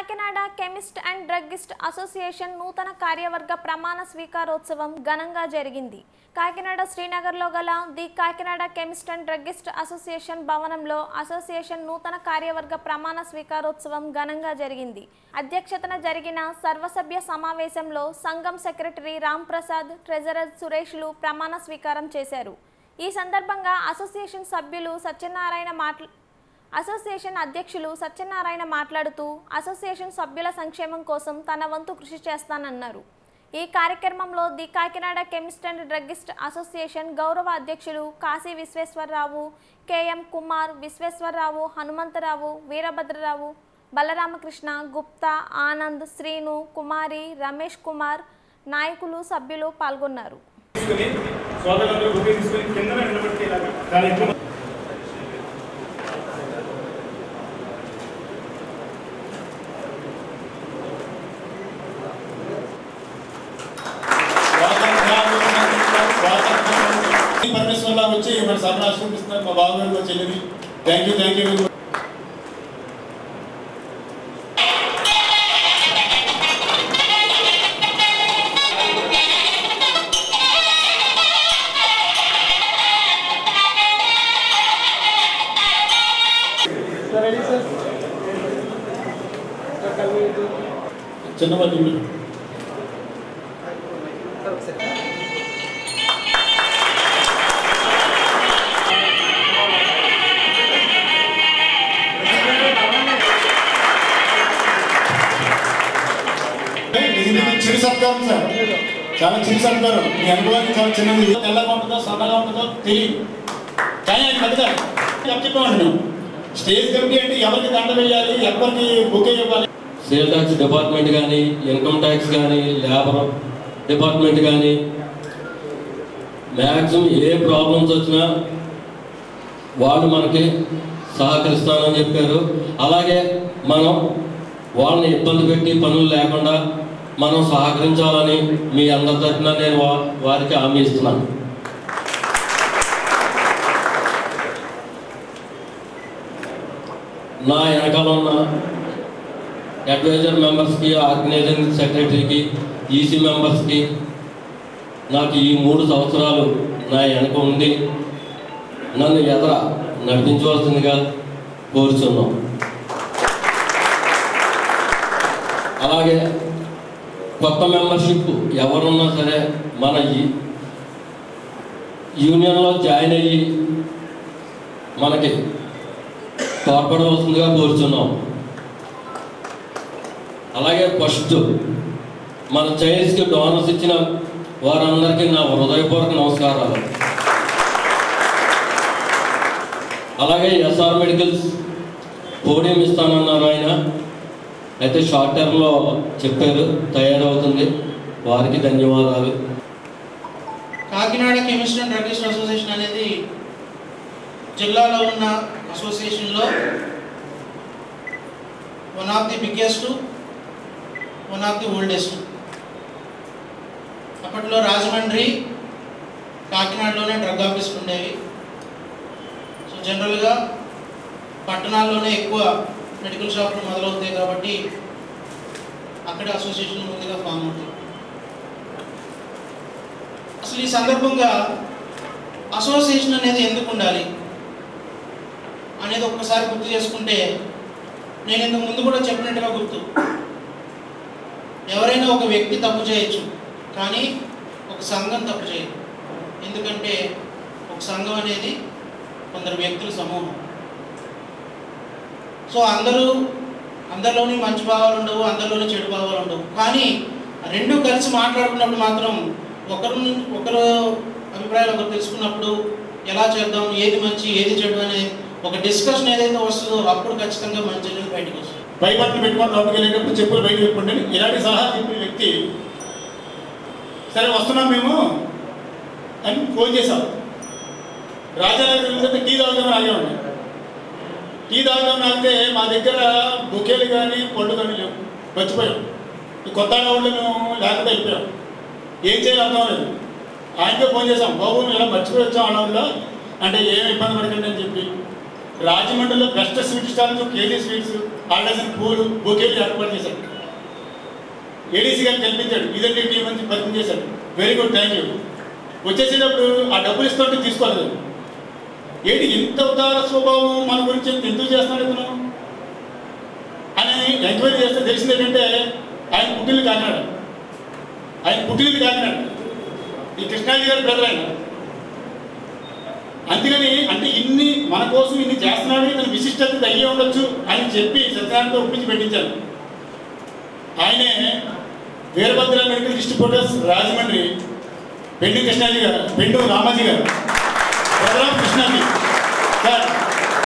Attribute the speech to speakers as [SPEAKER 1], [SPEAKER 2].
[SPEAKER 1] Kakinada chemist and druggist association నూతన కార్యవర్గ ప్రమాణ స్వీకారోత్సవం ఘనంగా జరిగింది కాకినాడ శ్రీనగర్లో గల the Kakinada chemist and druggist association భవనంలో అసోసియేషన్ నూతన కార్యవర్గ ప్రమాణ స్వీకారోత్సవం ఘనంగా జరిగింది అధ్యక్షతన జరిగిన సర్వసభ్య సమావేశంలో సంఘం సెక్రటరీ రామ్ ప్రసాద్ ట్రెజరర్ సురేష్లు ప్రమాణ స్వీకారం చేశారు ఈ సందర్భంగా అసోసియేషన్ సభ్యులు సత్యనారాయణ మాట్లా అసోసియేషన్ అధ్యక్షులు సత్యనారాయణ మాట్లాడుతూ అసోసియేషన్ సభ్యుల సంక్షేమం కోసం తన వంతు కృషి చేస్తానన్నారు ఈ కార్యక్రమంలో the Kakinada chemist and druggist association గౌరవ అధ్యక్షులు కాశీ విశ్వేశ్వరరావు కెఎం కుమార్ విశ్వేశ్వరరావు హనుమంతరావు వీరభద్రరావు బలరామకృష్ణ గుప్తా ఆనంద్ శ్రీను కుమారి రమేష్ కుమార్ నాయకులు సభ్యులు పాల్గొన్నారు
[SPEAKER 2] తీసుకుని సోదరులందరూ బుక్ తీసుకుని కింద నిలబెట్టి ఇలాగ కానీ ఎక్కువ పరమేశ్వర్లా వచ్చి మన సభను ఆశీర్వదిస్తున్నారు మా బాబు గారు వచ్చి వెళ్ళింది థ్యాంక్ యూ థ్యాంక్ యూ చిన్నవాళ్ళు ఇది చిరు సత్కారం సార్ చాలా చిరు సత్కారం మీ అనుభవానికి చాలా చిన్నది తెల్లగా ఉంటుందో సన్నగా ఉంటుందో తెలియదు కానీ ఆయన పెద్దగా చెప్పండి మేము స్టేజ్ కమిటీ అంటే ఎవరికి దండ వేయాలి ఎవరికి బుకే ఇవ్వాలి
[SPEAKER 3] సేల్ ట్యాక్స్ డిపార్ట్మెంట్ కానీ ఇన్కమ్ ట్యాక్స్ కానీ లేబర్ డిపార్ట్మెంట్ కానీ మ్యాక్సిమం ఏ ప్రాబ్లమ్స్ వచ్చినా వాళ్ళు మనకి సహకరిస్తానని చెప్పారు అలాగే మనం వాళ్ళని ఇబ్బంది పెట్టి పనులు లేకుండా మనం సహకరించాలని మీ అందరి తరఫున నేను వా- వారికి హామీ ఇస్తున్నాను నా వెనకాల ఉన్న అడ్వైజర్ మెంబర్స్కి ఆర్గనైజింగ్ సెక్రటరీకి ఈసీ మెంబర్స్కి నాకు ఈ మూడు సంవత్సరాలు నా వెనక ఉండి నన్ను ఎదర నడిపించవలసిందిగా కోరుచున్నాం అలాగే కొత్త మెంబర్షిప్ ఎవరున్నా సరే మన ఈ యూనియన్లో జాయిన్ అయ్యి మనకి తోడ్పడవలసిందిగా కోరుచున్నాం అలాగే ఫస్ట్ మన చైల్డ్స్కి డోనర్స్ ఇచ్చిన వారందరికీ నా హృదయపూర్వక నమస్కారాలు అలాగే ఎస్ఆర్ మెడికల్స్ పోడియం ఇస్తానన్నారు ఆయన అయితే షార్ట్ టర్మ్లో చెప్పారు తయారవుతుంది వారికి ధన్యవాదాలు
[SPEAKER 4] Kakinada chemist and druggist association అనేది జిల్లాలో ఉన్న అసోసియేషన్లో one of the biggest one of the oldest అప్పట్లో రాజమండ్రి కాకినాడలోనే డ్రగ్ ఆఫీసులు ఉండేవి సో జనరల్గా పట్టణాల్లోనే ఎక్కువ మెడికల్ షాపులు మొదలవుతాయి కాబట్టి అక్కడ అసోసియేషన్ ముందుగా ఫామ్ అవుతాయి అసలు ఈ సందర్భంగా అసోసియేషన్ అనేది ఎందుకు ఉండాలి అనేది ఒక్కసారి గుర్తు చేసుకుంటే నేను ఇంతకు ముందు కూడా చెప్పినట్టుగా గుర్తు ఎవరైనా ఒక వ్యక్తి తప్పు చేయొచ్చు కానీ ఒక సంఘం తప్పు చేయదు ఎందుకంటే ఒక సంఘం అనేది కొందరు వ్యక్తుల సమూహం సో అందరూ అందరిలోని మంచి భావాలు ఉండవు అందరిలోని చెడు భావాలు ఉండవు కానీ రెండు కలిసి మాట్లాడుకున్నప్పుడు మాత్రం ఒకరు ఒకరు అభిప్రాయాలు ఒకరు తెలుసుకున్నప్పుడు ఎలా చేద్దాం ఏది మంచి ఏది చెడు అనే ఒక డిస్కషన్ ఏదైతే వస్తుందో అప్పుడు ఖచ్చితంగా మంచి అనేది బయటకు వస్తుంది
[SPEAKER 2] పైబట్టలు పెట్టుకొని లోపలికి వెళ్ళేటప్పుడు చెప్పులు బయట పెట్టుకుంటే ఇలాంటి సలహా చెప్పిన వ్యక్తి సరే వస్తున్నాం మేము అని ఫోన్ చేశాం రాజానగర్ వెళ్తే టీ తాగుదామని ఆగామండి టీ తాగుదామని ఆగితే మా దగ్గర బుకేలు కానీ పళ్ళు కానీ లేవు మర్చిపోయాం ఈ కొత్త ఊళ్ళో మేము లేకుండా వెళ్ళిపోయాం ఏం చేయాలి అర్థం లేదు ఆయనకే ఫోన్ చేసాం బాబు మేము ఇలా మర్చిపోయి వచ్చాం అన్నవాళ్ళు అంటే ఏం ఇబ్బంది పడకండి అని చెప్పి రాజమండ్రిలో best sweet stalls KG sweets holidays పూలు బొకేలు ఏర్పాటు చేశాడు ఏడీసీ గారు కల్పించాడు ఇదండి టీం అని పరిచయం చేశాడు వెరీ గుడ్ థ్యాంక్ యూ వచ్చేసేటప్పుడు ఆ డబ్బులు ఇస్తుంటే తీసుకోలేదు ఏంటి ఇంత ఉదార స్వభావం మన గురించి ఇంత ఎందుకు చేస్తున్నాడు ఇతను అని ఎంక్వైరీ చేస్తే తెలిసింది ఏంటంటే ఆయన పుట్టిల్లు కాకినాడ ఆయన పుట్టిల్లు కాకినాడ ఈ కృష్ణాజీ గారి బ్రదర్ ఆయన అందుకని అంటే ఇన్ని మన కోసం ఇన్ని చేస్తున్నాడని తన విశిష్టత ఇది అయ్యే ఉండొచ్చు అని చెప్పి సత్యనారాయణతో ఒప్పించి పెట్టించాను ఆయనే వీరభద్ర మెడికల్ డిస్ట్రిబ్యూటర్స్ రాజమండ్రి పెండు కృష్ణాజీ గారు పెండు రామాజీ గారు బలరాం కృష్ణాజీ